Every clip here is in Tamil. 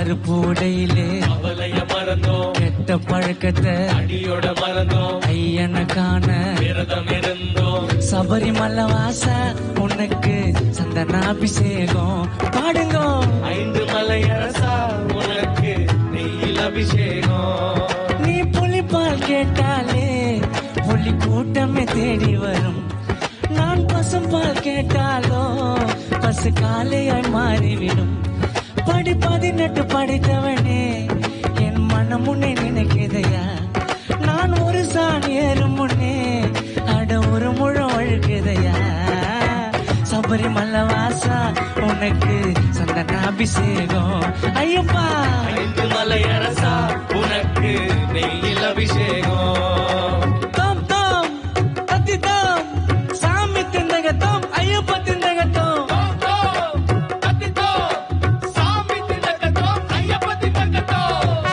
செருப்பு உடையிலே அவளைய மறந்தோம் கெட்ட பழக்கத்தை அடியோட மறந்தோம் ஐயனை காண விரதம் இருந்தோம் சபரிமலை வாச உனக்கு சந்தனாபிஷேகம் பாடுங்க ஐந்து மலை அரசா உனக்கு நெய்யில் அபிஷேகம் நீ புலிப்பால் கேட்டாலே புலி கூட்டமே தேடி வரும் நான் பசும்பால் கேட்டாலோ பசு காலையாய் மாறிவிடும் படி பதினெட்டு படித்தவனே என் மனம் முன்னே நினைக்குதையா நான் ஒரு சாணி ஏறும் முன்னே அட ஒரு முழம் அழுகுதையா சபரிமலை வாசா உனக்கு சந்தன அபிஷேகம் ஐயப்பா ஐந்து மலை அரசா உனக்கு நெய்யில் அபிஷேகம் தோம் தோம் தத்தி தோம் சாமி திண்டகத்தோம் ஐயப்ப திண்டகத்தோம் சாமி திண்டகத்தோ ஐயப்ப திண்டகத்தோ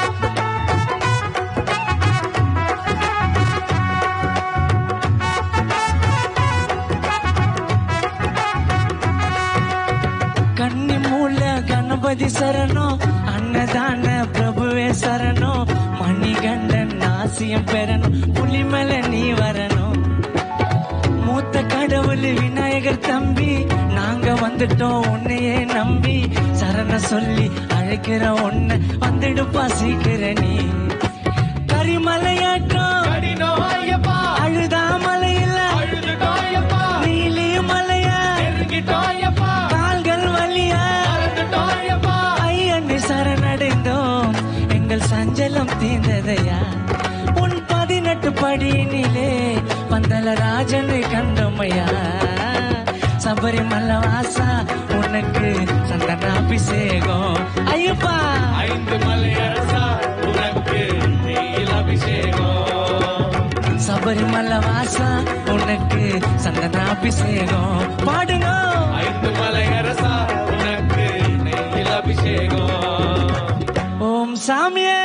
கன்னி மூல கணபதி சரணம் அன்னதான பிரபுவே சரணம் மணிகண்டன் நாசியம் பெறணும் புலிமல நீ வரணும் மூத்த கடவுள் விநாயகர் தம்பி நாங்க வந்துட்டோம் உன்னையே நம்பி சரண சொல்லி அழைக்கிற உன்னை வந்துடுப்பா சீக்கிர நீ கரிமலையாட்டம் கடினோ ஐயப்பா அழுதா மலையில அழுதுட்டோ ஐயப்பா நீலி மலையா நெருங்கிட்டோ ஐயப்பா கால்கள் வலியா மறந்துட்டோ ஐயப்பா ஐயனை சரணடைந்தோம் எங்கள் சஞ்சலம் தீர்ந்ததையா உன் பதினெட்டு படியினிலே பந்தல ராஜனை கண்டமையா சபரிமலை வாசா உனக்கு சந்தன அபிஷேகம் ஐயப்பா ஐந்து மலை அரசா உனக்கு நெய்யில் அபிஷேகம் சபரிமலை வாசா உனக்கு சந்தன அபிஷேகம் பாடுங்க ஐந்து மலை அரசா உனக்கு நெய்யில் அபிஷேகம் ஓம் சாமியே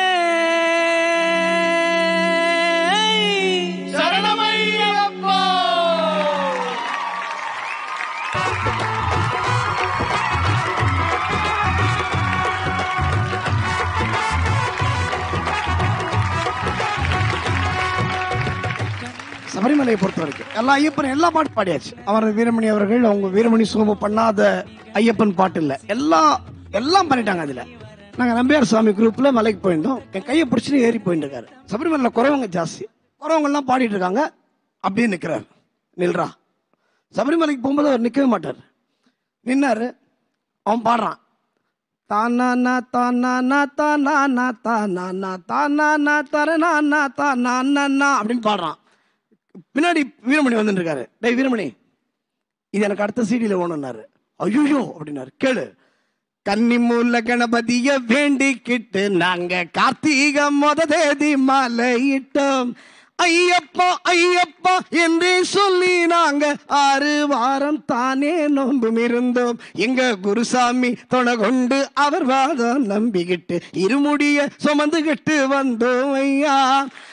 சரணமையப்பா சபரிமலையை பொறுத்த வரைக்கும் எல்லா ஐயப்பன் எல்லா பாட்டு பாடியாச்சு அவர் வீரமணி அவர்கள் அவங்க வீரமணி சோமு பண்ணாத ஐயப்பன் பாட்டு இல்ல எல்லாம் எல்லாம் பண்ணிட்டாங்க அதுல நாங்க நம்பியார் சுவாமி குரூப்ல மலைக்கு போயிருந்தோம் என் கையை பிடிச்சிட்டு ஏறி போயிட்டு இருக்காரு சபரிமலையில குறவங்க ஜாஸ்தி குறவங்க எல்லாம் பாடிட்டு இருக்காங்க அப்படியே நிக்கிறாரு நில்றா சபரிமலைக்கு போகும்போது அவர் நிக்கவே மாட்டார் நின்னாரு அவன் பாடுறான் தானா தானா தானா தானா தானா தரனா தானா அப்படின்னு பாடுறான் பின்னாடி வீரமணி வந்துட்டு இருக்காரு டேய் வீரமணி இது எனக்கு அடுத்த சீடியில வேணும்னாரு ஐயோ அப்படின்னாரு கேளு கன்னி மூல கணபதிய வேண்டிக்கிட்டு நாங்க கார்த்திகை மொத தேதி மாலையிட்டோம் ஐயப்பா ஐயப்பா என்று சொல்லி நாங்க ஆறு வாரம் தானே நோன்பும் இருந்தோம் எங்க குருசாமி துணை கொண்டு அவர் வாதம் நம்பிக்கிட்டு இருமுடிய சுமந்துகிட்டு வந்தோம் ஐயா